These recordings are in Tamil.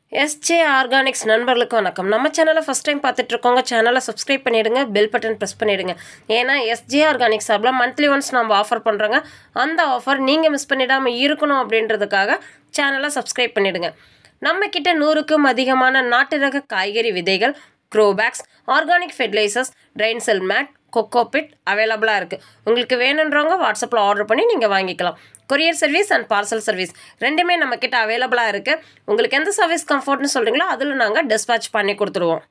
எஸ்ஜே ஆர்கானிக்ஸ் நண்பர்களுக்கு வணக்கம் நம்ம சேனலை ஃபஸ்ட் டைம் பார்த்துட்டு இருக்கோங்க சேனலை சப்ஸ்கிரைப் பண்ணிடுங்க பெல் பட்டன் ப்ரெஸ் பண்ணிடுங்க ஏன்னா எஸ்ஜே ஆர்கானிக்ஸ் சார்பில் மந்த்லி ஒன்ஸ் நம்ம ஆஃபர் பண்ணுறோங்க அந்த ஆஃபர் நீங்கள் மிஸ் பண்ணிடாமல் இருக்கணும் அப்படின்றதுக்காக சேனலை சப்ஸ்கிரைப் பண்ணிடுங்க நம்ம கிட்ட நூறுக்கும் அதிகமான நாட்டு ரக காய்கறி விதைகள் grow bags organic fertilisers drain cell mat cocopeat அவைலபிளாக இருக்குது உங்களுக்கு வேணுன்றவங்க வாட்ஸ்அப்பில் ஆர்டர் பண்ணி நீங்கள் வாங்கிக்கலாம் courier service and parcel service ரெண்டுமே நம்மக்கிட்ட அவைலபிளாக இருக்குது உங்களுக்கு எந்த சர்வீஸ் கம்ஃபர்ட்னு சொல்கிறீங்களோ அதில் நாங்கள் டிஸ்பேச் பண்ணி கொடுத்துருவோம்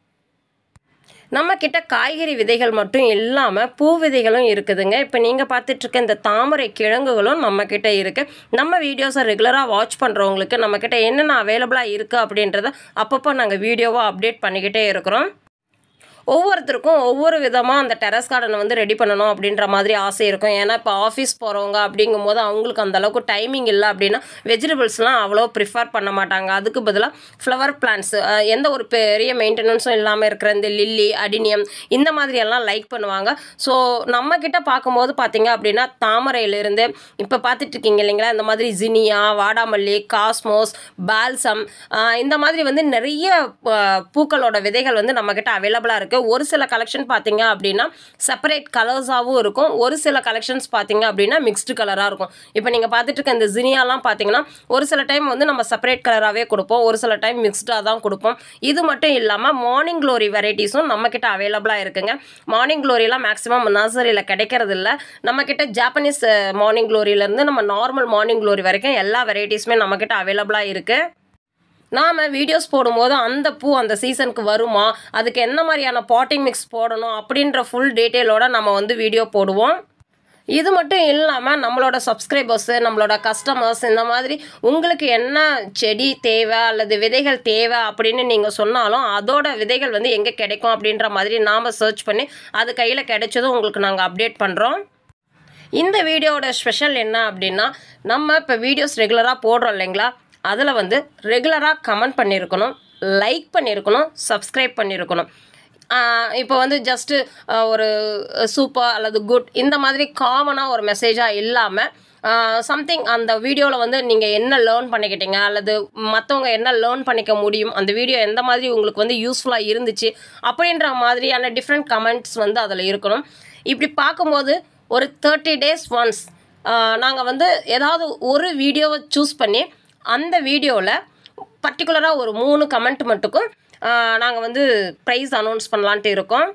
நம்ம கிட்ட காய்கறி விதைகள் மட்டும் இல்லாமல் பூ விதைகளும் இருக்குதுங்க இப்போ நீங்கள் பார்த்துட்ருக்க இந்த தாமரை கிழங்குகளும் நம்ம கிட்ட இருக்குது நம்ம வீடியோஸை ரெகுலராக வாட்ச் பண்ணுறவங்களுக்கு நம்ம கிட்ட என்னென்ன அவைலபிளாக இருக்குது அப்படின்றத அப்பப்போ நாங்கள் வீடியோவாக அப்டேட் பண்ணிக்கிட்டே இருக்கிறோம் ஒவ்வொருத்தருக்கும் ஒவ்வொரு விதமாக அந்த டெரஸ் கார்டனை வந்து ரெடி பண்ணணும் அப்படின்ற மாதிரி ஆசை இருக்கும் ஏன்னா இப்போ ஆஃபீஸ் போகிறவங்க அப்படிங்கும் போது அவங்களுக்கு அந்த அளவுக்கு டைமிங் இல்லை அப்படின்னா வெஜிடபிள்ஸ்லாம் அவ்வளோ ப்ரிஃபர் பண்ண மாட்டாங்க அதுக்கு பதிலாக ஃப்ளவர் பிளான்ட்ஸ் எந்த ஒரு பெரிய மெயின்டெனன்ஸும் இல்லாமல் இருக்கிற இந்த லில்லி அடினியம் இந்த மாதிரி எல்லாம் லைக் பண்ணுவாங்க ஸோ நம்ம கிட்ட பார்க்கும்போது பார்த்தீங்க அப்படின்னா தாமரையிலிருந்து இப்போ பார்த்துட்டு இருக்கீங்க இல்லைங்களா இந்த மாதிரி ஜினியா வாடாமல்லி காஸ்மோஸ் பால்சம் இந்த மாதிரி வந்து நிறைய ஆஹ், பூக்களோட விதைகள் வந்து நம்மக்கிட்ட அவைலபிளாக இருக்குது ஒரு சில கலெக்ஷன் பார்த்தீங்க அப்படின்னா செப்பரேட் கலர்ஸாகவும் இருக்கும் ஒரு சில கலெக்ஷன்ஸ் பார்த்தீங்க அப்படின்னா மிக்ஸ்டு கலராக இருக்கும் இப்போ நீங்கள் பார்த்துட்டு இருக்க இந்த ஜினியாலாம் பார்த்தீங்கன்னா ஒரு சில டைம் வந்து நம்ம செப்பரேட் கலராகவே கொடுப்போம் ஒரு சில டைம் மிக்ஸ்டாக தான் கொடுப்போம் இது மட்டும் இல்லாமல் மார்னிங் க்ளோரி வெரைட்டிஸும் நம்மக்கிட்ட அவைலபிளாக இருக்குங்க மார்னிங் க்ளோரிலாம் மேக்ஸிமம் நர்சரியில் கிடைக்கிறது இல்லை நம்மக்கிட்ட ஜாப்பனீஸ் மார்னிங் க்ளோரியிலேருந்து நம்ம நார்மல் மார்னிங் க்ளோரி வரைக்கும் எல்லா வெரைட்டிஸுமே நம்மக்கிட்ட அவைலபிளாக இருக்குது நாம் வீடியோஸ் போடும்போது அந்த பூ அந்த சீசனுக்கு வருமா அதுக்கு என்ன மாதிரியான பாட்டிங் மிக்ஸ் போடணும் அப்படின்ற ஃபுல் டீட்டெயிலோட நம்ம வந்து வீடியோ போடுவோம் இது மட்டும் இல்லாமல் நம்மளோட சப்ஸ்கிரைபர்ஸு நம்மளோட கஸ்டமர்ஸ் இந்த மாதிரி உங்களுக்கு என்ன செடி தேவை அல்லது விதைகள் தேவை அப்படின்னு நீங்கள் சொன்னாலும் அதோட விதைகள் வந்து எங்கே கிடைக்கும் அப்படின்ற மாதிரி நாம் சர்ச் பண்ணி அது கையில் கிடைச்சதும் உங்களுக்கு நாங்கள் அப்டேட் பண்ணுறோம் இந்த வீடியோவோட ஸ்பெஷல் என்ன அப்படின்னா நம்ம இப்போ வீடியோஸ் ரெகுலராக போடுறோம் இல்லைங்களா அதில் வந்து ரெகுலராக கமெண்ட் பண்ணியிருக்கணும் லைக் பண்ணியிருக்கணும் சப்ஸ்கிரைப் பண்ணியிருக்கணும் ஆஹ் இப்போ வந்து ஜஸ்ட்டு ஒரு சூப்பர் அல்லது குட் இந்த மாதிரி காமனாக ஒரு மெசேஜாக இல்லாமல் சம்திங் அந்த வீடியோவில் வந்து நீங்கள் என்ன லேர்ன் பண்ணிக்கிட்டீங்க அல்லது மற்றவங்க என்ன லேர்ன் பண்ணிக்க முடியும் அந்த வீடியோ எந்த மாதிரி உங்களுக்கு வந்து யூஸ்ஃபுல்லாக இருந்துச்சு அப்படின்ற மாதிரியான டிஃப்ரெண்ட் கமெண்ட்ஸ் வந்து அதில் இருக்கணும் இப்படி பார்க்கும்போது ஒரு தேர்ட்டி டேஸ் ஒன்ஸ் நாங்கள் வந்து ஏதாவது ஒரு வீடியோவை சூஸ் பண்ணி அந்த வீடியோவில் பர்டிகுலராக ஒரு மூணு கமெண்ட் மட்டுக்கும் நாங்கள் வந்து ப்ரைஸ் அனௌன்ஸ் பண்ணலான்ட்டு இருக்கோம்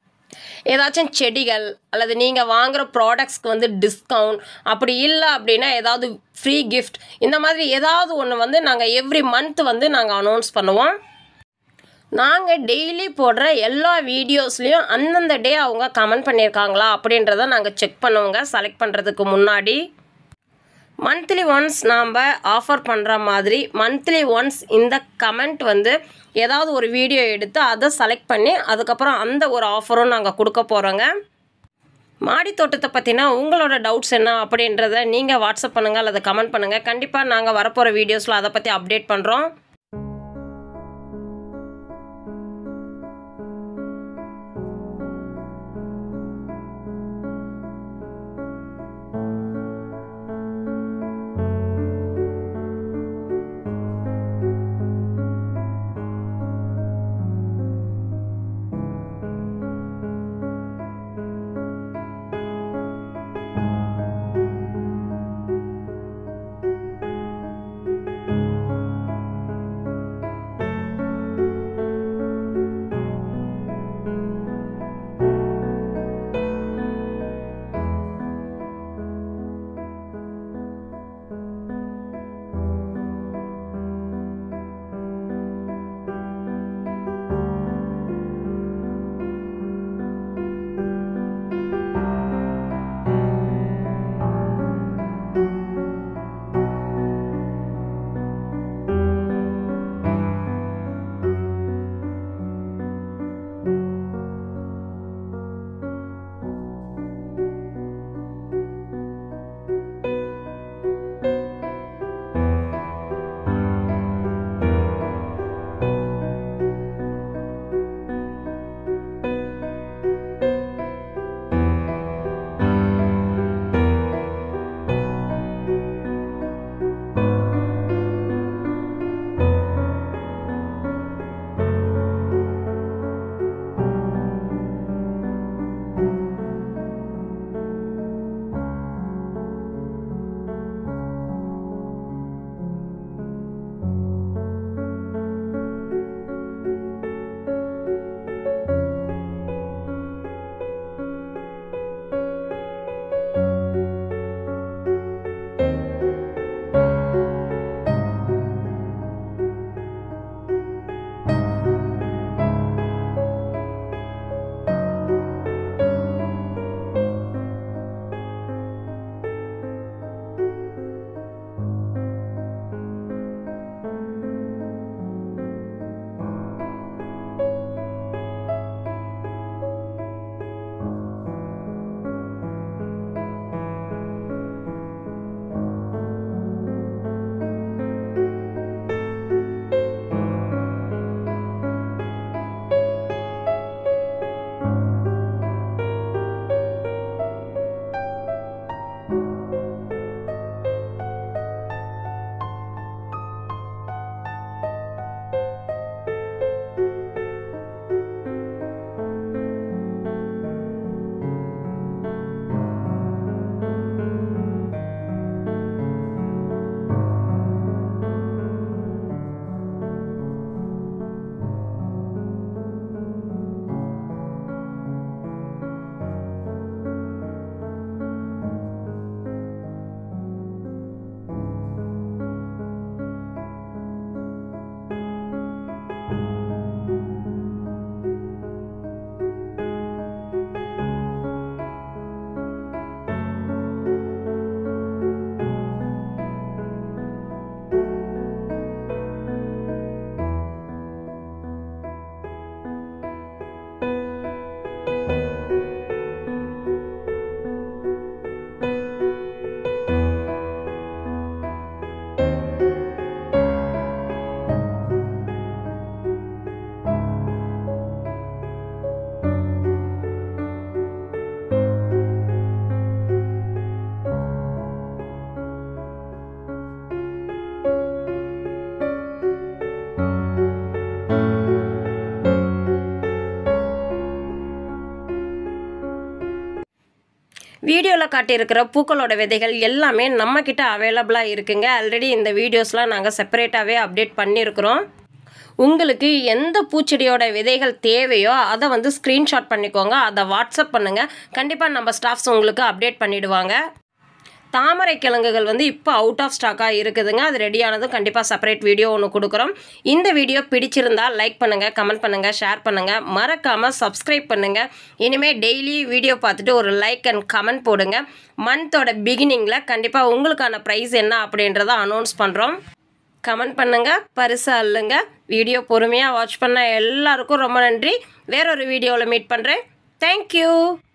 ஏதாச்சும் செடிகள் அல்லது நீங்கள் வாங்குகிற ப்ராடக்ட்ஸ்க்கு வந்து டிஸ்கவுண்ட் அப்படி இல்லை அப்படின்னா ஏதாவது ஃப்ரீ கிஃப்ட் இந்த மாதிரி ஏதாவது ஒன்று வந்து நாங்கள் எவ்ரி மந்த் வந்து நாங்கள் அனௌன்ஸ் பண்ணுவோம் நாங்கள் டெய்லி போடுற எல்லா வீடியோஸ்லேயும் அந்தந்த டே அவங்க கமெண்ட் பண்ணியிருக்காங்களா அப்படின்றத நாங்கள் செக் பண்ணுவோங்க செலக்ட் பண்ணுறதுக்கு முன்னாடி மந்த்லி ஒன்ஸ் நாம் ஆஃபர் பண்ணுற மாதிரி மந்த்லி ஒன்ஸ் இந்த கமெண்ட் வந்து ஏதாவது ஒரு வீடியோ எடுத்து அதை செலக்ட் பண்ணி அதுக்கப்புறம் அந்த ஒரு ஆஃபரும் நாங்கள் கொடுக்க போகிறோங்க மாடி தோட்டத்தை பற்றினா உங்களோட டவுட்ஸ் என்ன அப்படின்றத நீங்கள் வாட்ஸ்அப் பண்ணுங்கள் அல்லது கமெண்ட் பண்ணுங்கள் கண்டிப்பாக நாங்கள் வரப்போகிற வீடியோஸில் அதை பற்றி அப்டேட் பண்ணுறோம் வீடியோவில் காட்டியிருக்கிற பூக்களோட விதைகள் எல்லாமே நம்மக்கிட்ட அவைலபிளாக இருக்குங்க ஆல்ரெடி இந்த வீடியோஸ்லாம் நாங்கள் செப்பரேட்டாகவே அப்டேட் பண்ணியிருக்கிறோம் உங்களுக்கு எந்த பூச்செடியோட விதைகள் தேவையோ அதை வந்து ஸ்க்ரீன்ஷாட் பண்ணிக்கோங்க அதை வாட்ஸ்அப் பண்ணுங்கள் கண்டிப்பாக நம்ம ஸ்டாஃப்ஸ் உங்களுக்கு அப்டேட் பண்ணிவிடுவாங்க தாமரை கிழங்குகள் வந்து இப்போ அவுட் ஆஃப் ஸ்டாக்காக இருக்குதுங்க அது ரெடியானதும் கண்டிப்பாக செப்பரேட் வீடியோ ஒன்று கொடுக்குறோம் இந்த வீடியோ பிடிச்சிருந்தா லைக் பண்ணுங்கள் கமெண்ட் பண்ணுங்கள் ஷேர் பண்ணுங்கள் மறக்காமல் சப்ஸ்கிரைப் பண்ணுங்கள் இனிமேல் டெய்லி வீடியோ பார்த்துட்டு ஒரு லைக் அண்ட் கமெண்ட் போடுங்க மந்தோட பிகினிங்கில் கண்டிப்பாக உங்களுக்கான ப்ரைஸ் என்ன அப்படின்றத அனௌன்ஸ் பண்ணுறோம் கமெண்ட் பண்ணுங்கள் பரிசு அல்லுங்க வீடியோ பொறுமையாக வாட்ச் பண்ண எல்லாருக்கும் ரொம்ப நன்றி வேறொரு வீடியோவில் மீட் பண்ணுறேன் தேங்க்யூ